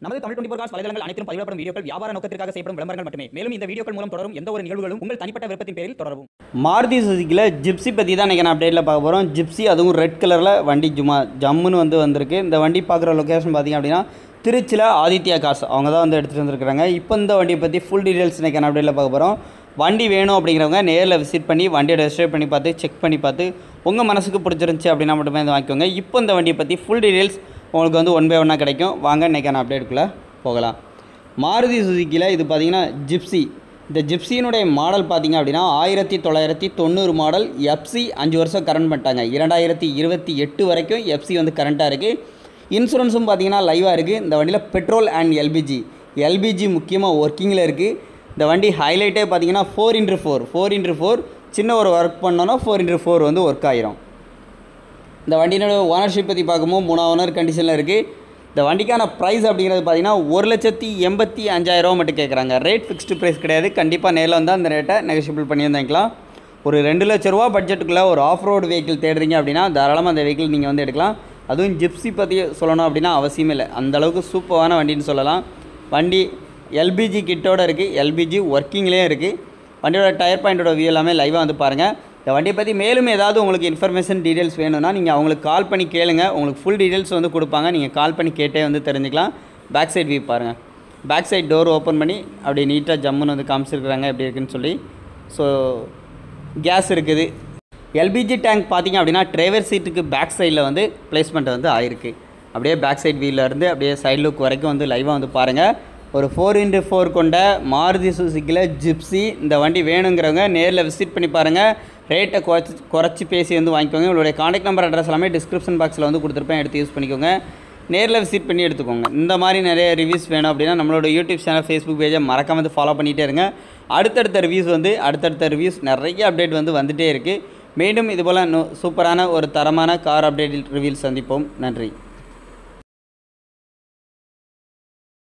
நமது Tamil twenty cos வலைதளங்கள் அனைத்தும் பதிவிடப்படும் வீடியோக்கள் வியாபார நோக்கத்திற்காக செய்யப்படும் விளம்பரங்கள் மட்டுமே மேலும் இந்த வீடியோக்கள் மூலம் தொடரும் எந்த ஒரு நிகழ்வுகளும் உங்கள் தனிப்பட்ட விருப்பத்தின் பேரில் தொடரவும் மாருதி சுசுக்கியில் ஜிப்ஸி பற்றி தான் இன்றைக்கி நான் அப்டேட்டில் பார்க்க போகிறோம் ஜிப்ஸி அதுவும் ரெட் கலரில் வண்டி ஜும்மா ஜம்முன்னு வந்து வந்திருக்கு இந்த வண்டி பார்க்குற லொக்கேஷன் பார்த்திங்க அப்படின்னா திருச்சியில் ஆதித்யா காசு அவங்க தான் வந்து எடுத்துகிட்டு வந்திருக்காங்க இப்போ இந்த வண்டியை பற்றி ஃபுல் டீட்டெயில்ஸ் இன்றைக்கி நான் அப்டேட்டில் பார்க்க போகிறோம் வண்டி வேணும் அப்படிங்கிறவங்க நேரில் விசிட் பண்ணி வண்டியோட ரெஜிஸ்டர் பண்ணி பார்த்து செக் பண்ணி பார்த்து உங்கள் மனசுக்கு பிடிச்சிருந்துச்சி அப்படின்னா மட்டுமே இதை வாங்கிக்கோங்க இப்போ இந்த வண்டியை பற்றி ஃபுல் டீட்டெயில்ஸ் உங்களுக்கு வந்து ஒன் பை ஒன்னாக கிடைக்கும் வாங்க இன்றைக்கான அப்டேட்டுக்குள்ளே போகலாம் மாருதி சுசுக்கியில் இது பார்த்தீங்கன்னா ஜிப்ஸி இந்த ஜிப்சியினுடைய மாடல் பார்த்தீங்க அப்படின்னா ஆயிரத்தி தொள்ளாயிரத்தி தொண்ணூறு மாடல் எஃப்சி அஞ்சு வருஷம் கரண்ட் பண்ணிட்டாங்க இரண்டாயிரத்தி இருபத்தி எட்டு வரைக்கும் எஃப்சி வந்து கரண்ட்டாக இருக்குது இன்சூரன்ஸும் பார்த்தீங்கன்னா லைவாக இருக்குது இந்த வண்டியில் பெட்ரோல் அண்ட் எல்பிஜி எல்பிஜி முக்கியமாக ஒர்க்கிங்கில் இருக்குது இந்த வண்டி ஹைலைட்டே பார்த்தீங்கன்னா four into four four into four சின்ன ஒரு ஒர்க் பண்ணோன்னா ஃபோர் இன்ட்ரு ஃபோர் வந்து ஒர்க் ஆயிரும் இந்த வண்டியினோட ஓனர்ஷிப் பற்றி பார்க்கும்போது மூணாவது ஓனர் கண்டிஷனில் இருக்குது இந்த வண்டிக்கான ப்ரைஸ் அப்படிங்கிறது பார்த்தீங்கன்னா ஒரு லட்சத்தி எண்பத்தி அஞ்சாயிரரூவா மட்டும் கேட்குறாங்க ரேட் ஃபிக்ஸ்டு ப்ரைஸ் கிடையாது கண்டிப்பாக நேரில் வந்தால் அந்த ரேட்டை நெகோஷியபிள் பண்ணி வாங்கிக்கலாம் ஒரு ரெண்டு லட்ச ரூபா பட்ஜெட்டுக்குள்ளே ஒரு ஆஃப் ரோடு வெஹிக்கிள் தேடுறீங்க அப்படின்னா தாராளமாக அந்த வெஹிக்கிள் நீங்கள் வந்து எடுக்கலாம் அதுவும் ஜிப்ஸி பற்றி சொல்லணும் அப்படின்னா அவசியமே இல்லை அந்த அளவுக்கு சூப்பரான வண்டின்னு சொல்லலாம் வண்டி எல்பிஜி கிட்டோட இருக்குது எல்பிஜி ஒர்க்கிங்லேயும் இருக்குது வண்டியோட டயர் பாயிண்டோட வியூ எல்லாமே லைவாக வந்து பாருங்கள் இந்த வண்டியை பற்றி மேலும் ஏதாவது உங்களுக்கு இன்ஃபர்மேஷன் டீட்டெயில்ஸ் வேணும்னா நீங்கள் அவங்களுக்கு கால் பண்ணி கேளுங்க உங்களுக்கு ஃபுல் டீட்டெயில்ஸ் வந்து கொடுப்பாங்க நீங்கள் கால் பண்ணி கேட்டே வந்து தெரிஞ்சுக்கலாம் பேக் சைடு வியூ பாருங்கள் பேக் சைடு டோர் ஓப்பன் பண்ணி அப்படி நீட்டாக ஜம்முன்னு வந்து காமிச்சிருக்கிறாங்க எப்படி இருக்குன்னு சொல்லி ஸோ கேஸ் இருக்குது எல்பிஜி டேங்க் பார்த்தீங்க அப்படின்னா டிரைவர் சீட்டுக்கு பேக் சைடில் வந்து பிளேஸ்மெண்ட் வந்து ஆயிருக்கு அப்படியே பேக் சைடு இருந்து அப்படியே சைடு லுக் வரைக்கும் வந்து லைவாக வந்து பாருங்கள் ஒரு ஃபோர் இன்ட்டு ஃபோர் கொண்ட மாருதி சுசுக்கியில் ஜிப்ஸி இந்த வண்டி வேணுங்கிறவங்க நேரில் விசிட் பண்ணி பாருங்கள் ரேட்டை குறைச்சி குறைச்சி பேசி வந்து வாங்கிக்கோங்க உங்களுடைய காண்டாக்ட் நம்பர் அட்ரஸ் எல்லாமே டிஸ்கிரிப்ஷன் பாக்ஸில் வந்து கொடுத்துருப்பேன் எடுத்து யூஸ் பண்ணிக்கோங்க நேரில் விசிட் பண்ணி எடுத்துக்கோங்க இந்த மாதிரி நிறைய ரிவ்யூஸ் வேணும் அப்படின்னா நம்மளோட யூடியூப் சேனல் ஃபேஸ்புக் பேஜை மறக்காம வந்து ஃபாலோ பண்ணிகிட்டே இருங்க அடுத்தடுத்த ரிவ்யூஸ் வந்து அடுத்தடுத்த ரிவ்யூஸ் நிறைய அப்டேட் வந்து வந்துகிட்டே இருக்குது மீண்டும் இதுபோல் சூப்பரான ஒரு தரமான கார் அப்டேட் ரிவ்யூஸ் சந்திப்போம் நன்றி